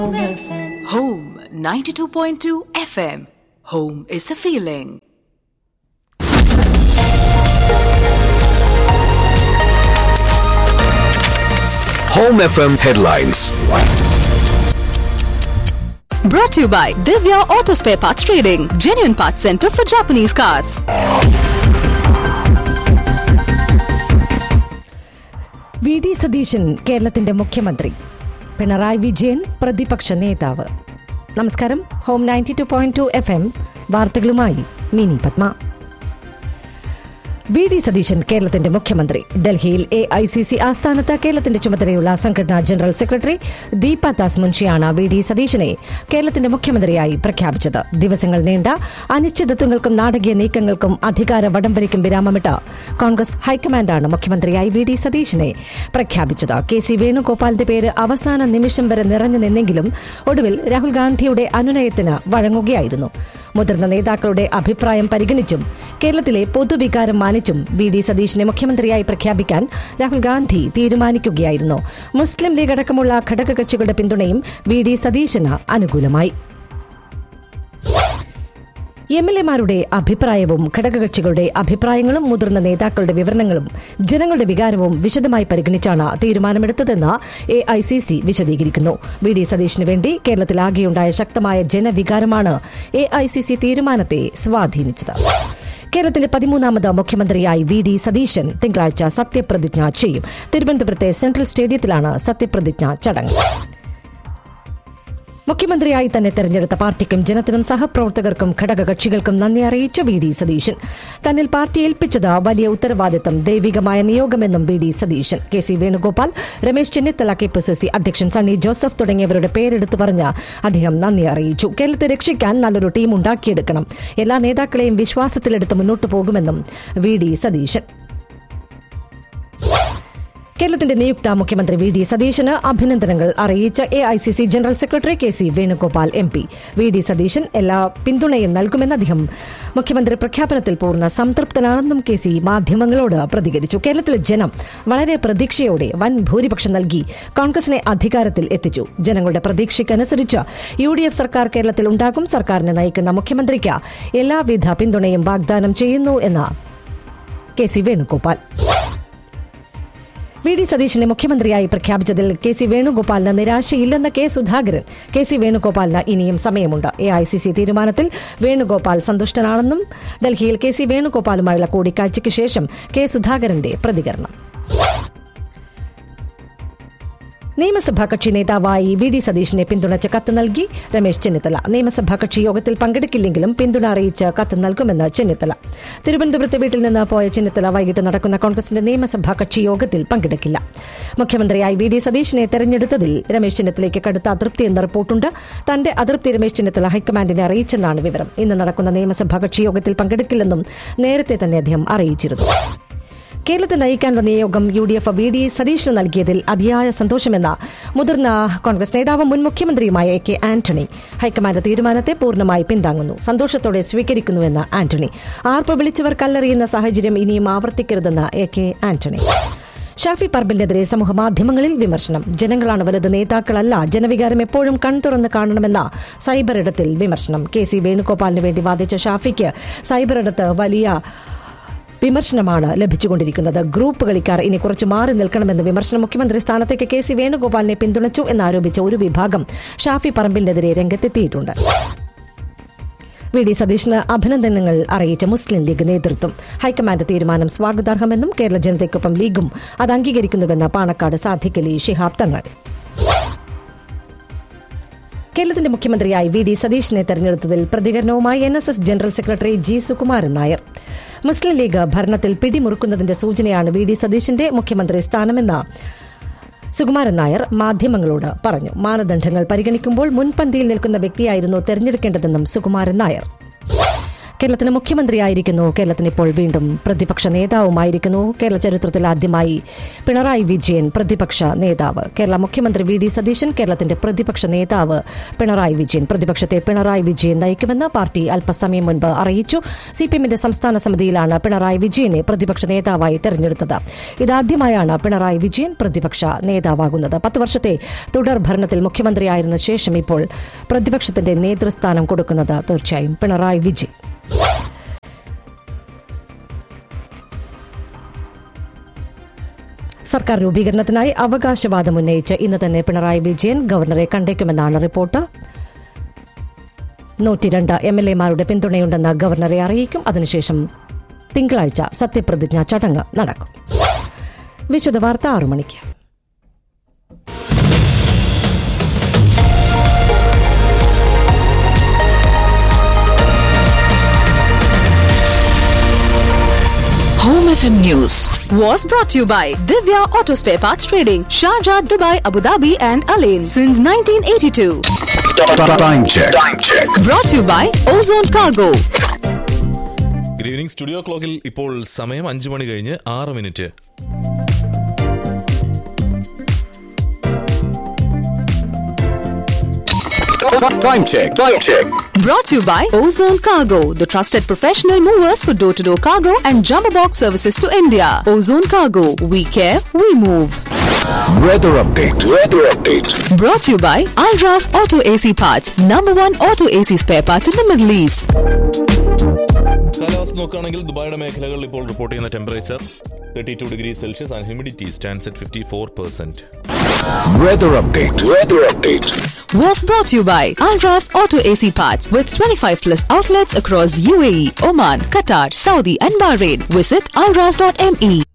Home 92.2 FM. Home is a feeling. Home FM headlines. Brought to you by Divya Auto Spare Parts Trading, genuine parts center for Japanese cars. V D Satheesan കേരളത്തിന്റെ മുഖ്യമന്ത്രി പിണറായി വിജയൻ പ്രതിപക്ഷ നേതാവ് നമസ്കാരം home ninety two point two F M വാർത്തകളുമായി Mini Padma V D Satheesan കേരളത്തിന്റെ മുഖ്യമന്ത്രി ഡൽഹിയിൽ A I C C ആസ്ഥാനത്ത് കേരളത്തിന്റെ ചുമതലയുള്ള സംഘടനാ ജനറൽ സെക്രട്ടറി ദീപ ദാസ് മുൻഷിയാണ് വി ഡി സതീശനെ കേരളത്തിന്റെ മുഖ്യമന്ത്രിയായി പ്രഖ്യാപിച്ചത് ദിവസങ്ങൾ നീണ്ട അനിശ്ചിതത്വങ്ങൾക്കും നാടകീയ നീക്കങ്ങൾക്കും അധികാര വടംവലിക്കും വിരാമമിട്ട് കോൺഗ്രസ് ഹൈക്കമാൻഡാണ് മുഖ്യമന്ത്രിയായി വി ഡി സതീശനെ പ്രഖ്യാപിച്ചത് കെ സി വേണുഗോപാലിന്റെ പേര് അവസാന നിമിഷം വരെ നിറഞ്ഞു നിന്നെങ്കിലും ഒടുവിൽ രാഹുൽ ഗാന്ധിയുടെ അനുനയത്തിന് വഴങ്ങുകയായിരുന്നു മുതിർന്ന നേതാക്കളുടെ അഭിപ്രായം പരിഗണിച്ചും കേരളത്തിലെ പൊതുവികാരം മാനിച്ചും വി ഡി സതീശനെ മുഖ്യമന്ത്രിയായി പ്രഖ്യാപിക്കാൻ രാഹുൽ ഗാന്ധി തീരുമാനിക്കുകയായിരുന്നു മുസ്ലിം ലീഗ് അടക്കമുള്ള ഘടകകക്ഷികളുടെ പിന്തുണയും വി ഡി സതീശന് അനുകൂലമായി എം എൽ എമാരുടെ അഭിപ്രായവും ഘടകകക്ഷികളുടെ അഭിപ്രായങ്ങളും മുതിർന്ന നേതാക്കളുടെ വിവരണങ്ങളും ജനങ്ങളുടെ വികാരവും വിശദമായി പരിഗണിച്ചാണ് തീരുമാനമെടുത്തതെന്ന് എ ഐ സി സി വിശദീകരിക്കുന്നു വി ഡി സതീഷിന് വേണ്ടി കേരളത്തിലാകെയുണ്ടായ ശക്തമായ ജനവികാരമാണ് എ ഐ സി സി തീരുമാനത്തെ സ്വാധീനിച്ചത് കേരളത്തിലെ പതിമൂന്നാമത് മുഖ്യമന്ത്രിയായി വി ഡി സതീശൻ തിങ്കളാഴ്ച സത്യപ്രതിജ്ഞ ചെയ്യും തിരുവനന്തപുരത്തെ സെൻട്രൽ സ്റ്റേഡിയത്തിലാണ് സത്യപ്രതിജ്ഞ ചടങ്ങ് മുഖ്യമന്ത്രിയായി തന്നെ തെരഞ്ഞെടുത്ത പാർട്ടിക്കും ജനത്തിനും സഹപ്രവർത്തകർക്കും ഘടകകക്ഷികൾക്കും നന്ദി അറിയിച്ച വി ഡി സതീശൻ തന്നിൽ പാർട്ടി ഏൽപ്പിച്ചത് വലിയ ഉത്തരവാദിത്തം ദൈവികമായ നിയോഗമെന്നും V D Satheesan K C Venugopal Ramesh Chennithala K P C C അധ്യക്ഷൻ സണ്ണി ജോസഫ് തുടങ്ങിയവരുടെ പേരെടുത്തു പറഞ്ഞ് അദ്ദേഹം നന്ദി അറിയിച്ചു കേരളത്തെ രക്ഷിക്കാൻ നല്ലൊരു ടീം ഉണ്ടാക്കിയെടുക്കണം എല്ലാ നേതാക്കളെയും വിശ്വാസത്തിലെടുത്ത് മുന്നോട്ടു പോകുമെന്നും വി ഡി സതീശൻ കേരളത്തിന്റെ നിയുക്ത മുഖ്യമന്ത്രി വി ഡി സതീശന് അഭിനന്ദനങ്ങൾ അറിയിച്ച A I C C general secretary K C Venugopal M P V D Satheesan എല്ലാ പിന്തുണയും നൽകുമെന്ന് അദ്ദേഹം മുഖ്യമന്ത്രി പ്രഖ്യാപനത്തിൽ പൂർണ്ണ സംതൃപ്തനാണെന്നും കെ സി മാധ്യമങ്ങളോട് പ്രതികരിച്ചു കേരളത്തിലെ ജനം വളരെ പ്രതീക്ഷയോടെ വൻ ഭൂരിപക്ഷം നൽകി കോൺഗ്രസിനെ അധികാരത്തിൽ എത്തിച്ചു ജനങ്ങളുടെ പ്രതീക്ഷയ്ക്കനുസരിച്ച് യു ഡി എഫ് സർക്കാർ കേരളത്തിൽ ഉണ്ടാകും സർക്കാരിനെ നയിക്കുന്ന മുഖ്യമന്ത്രിക്ക് എല്ലാവിധ പിന്തുണയും വാഗ്ദാനം ചെയ്യുന്നു എന്ന് K C Venugopal V D സതീശനെ മുഖ്യമന്ത്രിയായി പ്രഖ്യാപിച്ചതിൽ കെ സി വേണുഗോപാലിന് നിരാശയില്ലെന്ന് കെ സുധാകരൻ കെ സി വേണുഗോപാലിന് ഇനിയും സമയമുണ്ട് എ ഐ സി സി തീരുമാനത്തിൽ വേണുഗോപാൽ സന്തുഷ്ടനാണെന്നും ഡൽഹിയിൽ കെ സി വേണുഗോപാലുമായുള്ള കൂടിക്കാഴ്ചയ്ക്ക് ശേഷം കെ സുധാകരന്റെ പ്രതികരണം നിയമസഭാ കക്ഷി നേതാവായി വി ഡി സതീഷിനെ പിന്തുണച്ച് കത്ത് നൽകി രമേശ് ചെന്നിത്തല നിയമസഭാ കക്ഷി യോഗത്തിൽ പങ്കെടുക്കില്ലെങ്കിലും പിന്തുണ അറിയിച്ച് കത്ത് നൽകുമെന്ന് ചെന്നിത്തല തിരുവനന്തപുരത്തെ വീട്ടിൽ നിന്ന് പോയ ചെന്നിത്തല വൈകിട്ട് നടക്കുന്ന കോൺഗ്രസിന്റെ നിയമസഭാ കക്ഷി യോഗത്തിൽ പങ്കെടുക്കില്ല മുഖ്യമന്ത്രിയായി വി ഡി സതീഷിനെ തെരഞ്ഞെടുത്തതിൽ രമേശ് ചെന്നിത്തലയ്ക്ക് കടുത്ത അതൃപ്തിയെന്ന റിപ്പോർട്ടുണ്ട് തന്റെ അതൃപ്തി രമേശ് ചെന്നിത്തല ഹൈക്കമാൻഡിനെ അറിയിച്ചെന്നാണ് വിവരം ഇന്ന് നടക്കുന്ന നിയമസഭാ കക്ഷി യോഗത്തിൽ പങ്കെടുക്കില്ലെന്നും നേരത്തെ തന്നെ അദ്ദേഹം അറിയിച്ചിരുന്നു കേരളത്തെ നയിക്കാൻ വന്ന യോഗം U D F V D സതീഷിന് നൽകിയതിൽ അതിയായ സന്തോഷമെന്ന മുതിർന്ന കോൺഗ്രസ് നേതാവും മുൻ മുഖ്യമന്ത്രിയുമായ എ കെ ആന്റണി ഹൈക്കമാൻഡ് തീരുമാനത്തെ പൂർണ്ണമായി പിന്താങ്ങുന്നു സന്തോഷത്തോടെ സ്വീകരിക്കുന്നുവെന്ന് ആന്റണി ആർപ്പ് വിളിച്ചവർ കല്ലെറിയുന്ന സാഹചര്യം ഇനിയും ആവർത്തിക്കരുതെന്ന് എ കെ ആന്റണി ഷാഫി പറമ്പിലിനെതിരെ സമൂഹമാധ്യമങ്ങളിൽ വിമർശനം ജനങ്ങളാണ് വലുത് നേതാക്കളല്ല ജനവികാരം എപ്പോഴും കൺതുറന്ന് കാണണമെന്ന സൈബർ ഇടത്തിൽ വിമർശനം കെ സി വേണുഗോപാലിന് വേണ്ടി വാദിച്ച ഷാഫിക്ക് സൈബർ ഇടത്ത് വലിയ വിമർശനമാണ് ലഭിച്ചുകൊണ്ടിരിക്കുന്നത് ഗ്രൂപ്പ് കളിക്കാർ ഇനി കുറച്ച് മാറി നിൽക്കണമെന്ന് വിമർശനം മുഖ്യമന്ത്രി സ്ഥാനത്തേക്ക് കെ സി വേണുഗോപാലിനെ പിന്തുണച്ചു എന്നാരോപിച്ച ഒരു വിഭാഗം ഷാഫി പറമ്പിലിനെതിരെ രംഗത്തെത്തിയിട്ടുണ്ട് വി ഡി സതീഷിന് അഭിനന്ദനങ്ങൾ അറിയിച്ച മുസ്ലിം ലീഗ് നേതൃത്വം ഹൈക്കമാൻഡ് തീരുമാനം സ്വാഗതാർഹമെന്നും കേരള ജനതയ്ക്കൊപ്പം ലീഗും അത് അംഗീകരിക്കുന്നുവെന്ന് പാണക്കാട് സാധിക്കലി ശിഹാബ് തങ്ങൾ കേരളത്തിന്റെ മുഖ്യമന്ത്രിയായി വി ഡി സതീഷിനെ തെരഞ്ഞെടുത്തതിൽ പ്രതികരണവുമായി N S S general secretary G Sukumaran Nair Muslim League ഭരണത്തിൽ പിടിമുറുക്കുന്നതിന്റെ സൂചനയാണ് വി ഡി സതീഷിന്റെ മുഖ്യമന്ത്രി സ്ഥാനമെന്ന് സുകുമാരൻ നായർ മാധ്യമങ്ങളോട് പറഞ്ഞു മാനദണ്ഡങ്ങൾ പരിഗണിക്കുമ്പോൾ മുൻപന്തിയിൽ നിൽക്കുന്ന വ്യക്തിയായിരുന്നു തെരഞ്ഞെടുക്കേണ്ടതെന്നും സുകുമാരൻ നായർ കേരളത്തിന് മുഖ്യമന്ത്രിയായിരിക്കുന്നു കേരളത്തിന് ഇപ്പോൾ വീണ്ടും പ്രതിപക്ഷ നേതാവുമായിരിക്കുന്നു കേരള ചരിത്രത്തിൽ ആദ്യമായി പിണറായി വിജയൻ പ്രതിപക്ഷ നേതാവ് കേരള മുഖ്യമന്ത്രി വി ഡി സതീശൻ കേരളത്തിന്റെ പ്രതിപക്ഷ നേതാവ് പിണറായി വിജയൻ പ്രതിപക്ഷത്തെ പിണറായി വിജയൻ നയിക്കുമെന്ന് പാർട്ടി അല്പസമയം മുൻപ് അറിയിച്ചു സി പി എമ്മിന്റെ സംസ്ഥാന സമിതിയിലാണ് പിണറായി വിജയനെ പ്രതിപക്ഷ നേതാവായി തെരഞ്ഞെടുത്തത് ഇതാദ്യമായാണ് പിണറായി വിജയൻ പ്രതിപക്ഷ നേതാവാകുന്നത് പത്ത് വർഷത്തെ തുടർ ഭരണത്തിൽ മുഖ്യമന്ത്രിയായിരുന്ന ശേഷം ഇപ്പോൾ പ്രതിപക്ഷത്തിന്റെ നേതൃസ്ഥാനം കൊടുക്കുന്നത് തീർച്ചയായും പിണറായി വിജയൻ സർക്കാർ രൂപീകരണത്തിനായി അവകാശവാദം ഉന്നയിച്ച് ഇന്ന് തന്നെ പിണറായി വിജയൻ ഗവർണറെ കണ്ടേക്കുമെന്നാണ് റിപ്പോർട്ട് നൂറ്റിരണ്ട് എം എൽ എമാരുടെ പിന്തുണയുണ്ടെന്ന് ഗവർണറെ അറിയിക്കും അതിനുശേഷം തിങ്കളാഴ്ച സത്യപ്രതിജ്ഞാ ചടങ്ങ് നടക്കും വിശദ വാർത്ത ആറു മണിക്ക് Home FM News was brought to you by Divya Auto Spare Parts Trading, Sharjah, Dubai, Abu Dhabi, and Alain since 1982. Time check. Time check. Brought to you by Ozone Cargo. Good evening studio ക്ലോക്കിൽ ഇപ്പോൾ സമയം അഞ്ചു മണി കഴിഞ്ഞ് ആറ് minute Time check. Time check. Brought to you by Ozone Cargo, the trusted professional movers for door to door cargo and jumbo box services to India. Ozone Cargo, we care, we move. Weather update. Weather update. Brought to you by Alras Auto AC Parts, number one auto AC spare parts in the Middle East. കാലാവസ്ഥ നോക്കുകയാണെങ്കിൽ ദുബായിയുടെ മേഖലകളിൽ ഇപ്പോൾ report ചെയ്യുന്ന temperature thirty two degree Celsius and humidity stands at fifty four percent Weather update. Weather update. Was brought to you by Alras Auto AC Parts with 25 plus outlets across UAE, Oman, Qatar, Saudi, and Bahrain. Visit alras.me.